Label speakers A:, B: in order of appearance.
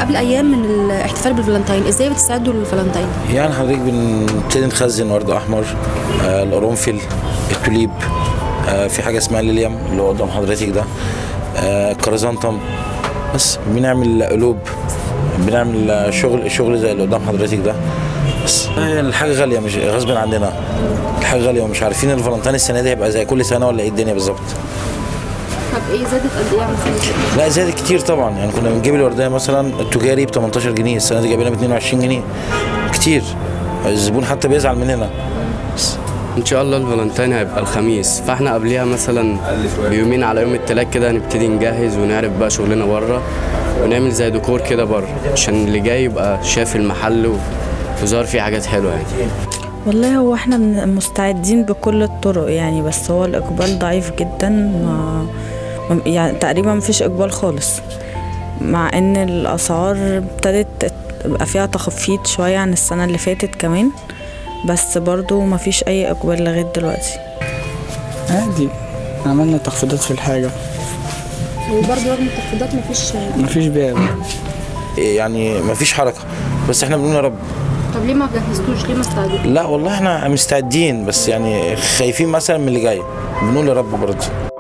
A: قبل ايام من الاحتفال بالفالنتين ازاي بتستعدوا للفالنتين
B: يعني حضرتك بنبتدي نخزن ورد احمر آه القرنفل التوليب آه في حاجه اسمها ليليام اللي هو قدام حضرتك ده آه كرزانتم بس بنعمل قلوب بنعمل شغل شغل زي اللي قدام حضرتك ده بس هي الحاجه غاليه مش غصب عننا الحاجه غاليه ومش عارفين الفالنتين السنه دي هيبقى زي كل سنه ولا ايه الدنيا بالظبط
A: طب ايه زادت قد ايه عن السنة
B: لا زادت كتير طبعا يعني كنا بنجيب الورديه مثلا التجاري ب 18 جنيه السنه دي جايبينها ب 22 جنيه كتير الزبون حتى بيزعل مننا بس
C: ان شاء الله الفالنتين هيبقى الخميس فاحنا قبليها مثلا بيومين على يوم التلات كده هنبتدي نجهز ونعرف بقى شغلنا بره ونعمل زي ديكور كده بره عشان اللي جاي يبقى شاف المحل و- وظهر فيه حاجات حلوه يعني
D: والله هو احنا من- مستعدين بكل الطرق يعني بس هو الإقبال ضعيف جدا ما ما- يعني تقريبا مفيش إقبال خالص مع إن الأسعار ابتدت تبقى فيها تخفيض شوية عن السنة اللي فاتت كمان بس برضو مفيش أي إقبال لغاية دلوقتي
E: عادي عملنا تخفيضات في الحاجة
A: وبرضه رغم التخفيضات مفيش
E: مفيش بيع
B: يعني مفيش حركه بس احنا بنقول يا رب
A: طب ليه ما جهزتوش ليه ما استعدتوش
B: لا والله احنا مستعدين بس يعني خايفين مثلا من اللي جاي بنقول يا رب برضه